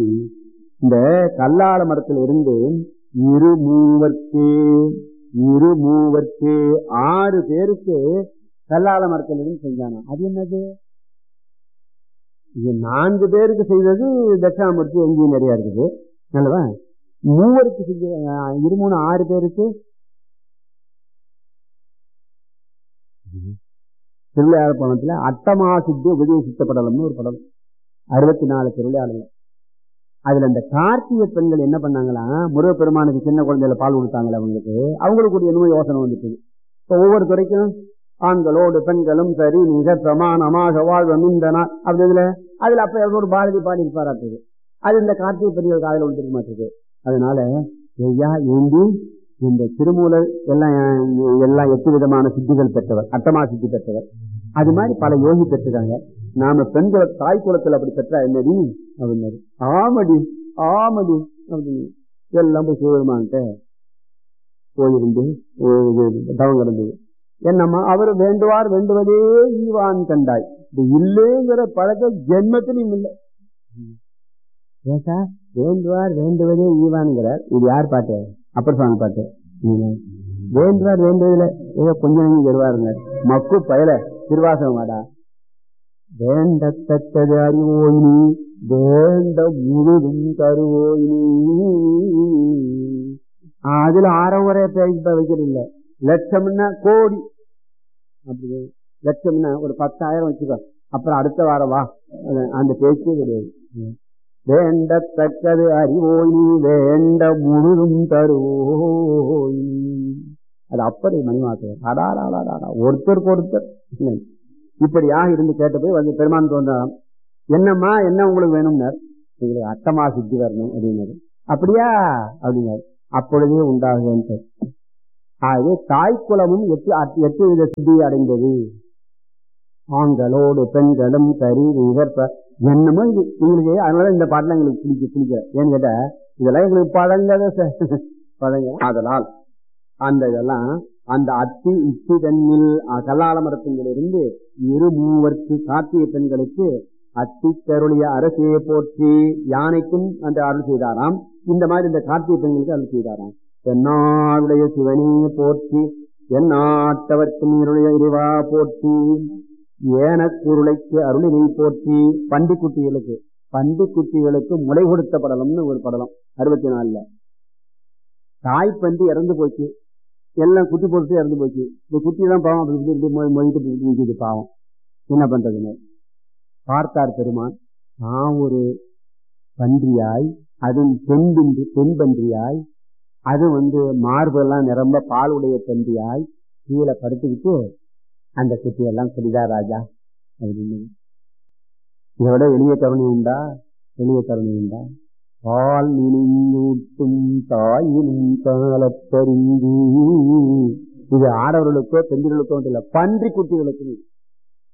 இந்த கல்லால மரத்துல இருந்து இரு மூவர்க்கு இரு மூவர்க்கு ஆறு பேருக்கு கல்லால மரத்துல இருந்து செஞ்சானா அது என்னது இது நான்கு பேருக்கு செய்தது தட்சிணாமூர்த்தி எங்கேயும் நிறைய இருக்குது நல்லவா மூவருக்கு செஞ்ச அஹ், இரு மூணு ஆறு பேருக்கு திருவிளையாட பணத்துல அட்டமா சித்தி உபதேசித்த படலம்னு ஒரு படம் அறுபத்தி நாலு திருவிளையாடல அதுல இந்த கார்த்திகை பெண்கள் என்ன பண்ணாங்களா முருகப்பெருமானுக்கு சின்ன குழந்தையில பால் கொடுத்தாங்களே அவங்களுக்கு அவங்களுக்கு ஒரு என்னமோ யோசனை வந்துட்டு இப்போ ஒவ்வொரு துறைக்கும் ஆண்களோடு பெண்களும் சரி மிக பிரமாணமாக வாழ்வம் இந்த நாள் அப்படி இதுல அதுல அப்ப ஒரு பாரதி பாடி இருப்பாராட்டுது அது இந்த கார்த்திகை பெண்கள் காதல விழுந்திருக்க மாட்டிருக்கு அதனால ஐயா ஏந்தி இந்த திருமூலர் எல்லாம் எல்லாம் எட்டு விதமான சித்திகள் பெற்றவர் அட்டமா சித்தி பெற்றவர் அது மாதிரி பல யோகி பெற்றிருக்காங்க நாம பெண்களை தாய் குலத்துல அப்படி பெற்றா என்னடி அப்படின்னாரு ஆமடி ஆமடி அப்படின்னு எல்லாம் போய் சிவபெருமான்கிட்ட போயிருந்து தவம் கிடந்தது என்னம்மா அவர் வேண்டுவார் வேண்டுவதே ஈவான் கண்டாய் இது இல்லைங்கிற பழக்க ஜென்மத்திலும் இல்லை ஏசா வேண்டுவார் வேண்டுவதே ஈவான்கிறார் இது யார் பாட்டு அப்பர் சுவாமி பாட்டு ம். வேண்டுவார் வேண்டுவதில்லை ஏதோ கொஞ்சம் கொஞ்சம் வருவாருங்க மக்கு பயல திருவாசகம் வாடா வேண்டத்தக்கது அறிவோய் நீ வேண்ட முழுதும் தருவோய் நீ அதுல ஆறவரே பேசிப்பா வைக்கிறது இல்ல லட்சம்னா கோடி அப்படி லட்சம்னா ஒரு பத்தாயிரம் வச்சுக்கோ அப்புறம் அடுத்த வாரம் வா அது அந்த பேச்சே கிடையாது ம். வேண்டத்தக்கது அறிவோய் நீ வேண்ட முழுதும் தருவோய் நீ. அது அப்படி மணிமாத்தவர் அடாடாடாடா ஒருத்தருக்கு ஒருத்தர் இல்லை. இப்படியாக இருந்து கேட்ட போய் வந்து பெருமான் தோன்றாராம் என்னம்மா என்ன உங்களுக்கு வேணும்னார் உங்களுக்கு அட்டமா சித்தி வரணும் அப்படின்னாரு அப்படியா அப்படின்னாரு அப்பொழுதே உண்டாகுது ஆகவே தாய்க்குலமும் எட்டு அட்- எட்டு வித சித்தியை அடைந்தது ஆண்களோடு பெண்களும் சரி இவர் என்னமோ இது உங்களுக்கு அதனால இந்த பாட்டுல எங்களுக்கு பிடிக்க பிடிக்க ஏன்னு கேட்டா இதெல்லாம் எங்களுக்கு பழங்கத ச- பழங்க அதனால் அந்த இதெல்லாம் அந்த அத்தி இத்தி தன்னில் அஹ், கல்லால மரத்திலிருந்து இரு மூவர்க்கு கார்த்திகை பெண்களுக்கு அத்தி கருளிய அரசியை போற்றி யானைக்கும் அந்த அருள் செய்தாராம் இந்த மாதிரி இந்த கார்த்திகை பெண்களுக்கு அருள் செய்தாராம் தென்னாடுடைய சிவனே போற்றி எந்நாட்டவர்க்கு நீருடைய இறைவா போற்றி ஏன குருளைக்கு அருளினை போற்றி பண்டிக்குட்டிகளுக்கு பண்டிக்குட்டிகளுக்கு முளை கொடுத்த படலம்னு ஒரு படலம் அறுபத்தி நாலுல தாய்ப்பண்டி இறந்து போச்சு எல்லாம் குட்டி போட்டு இறந்து போச்சு இந்த குட்டி தான் பாவம் அப்படி இப்படி இப்படி மொய் மொய்ட்டு இப்படி இப்படி நிக்குது பாவம் என்ன பண்றதுன்னு பார்த்தார் பெருமான் நான் ஒரு பன்றியாய் அதுவும் பெண் பின்றி பெண் பன்றியாய் அது வந்து மார்பெல்லாம் நிரம்ப பாலுடைய பன்றியாய் கீழே படுத்துக்கிட்டு அந்த குட்டியெல்லாம் குடிதா ராஜா அப்படின்னு இதோட எளிய கருணை உண்டா எளிய கருணை உண்டா பால் நினைந்தூட்டும் தாயினும் காலப்பறிந்து இது ஆடவர்களுக்கோ பெண்களுக்கோ இல்ல பன்றி குட்டிகளுக்கு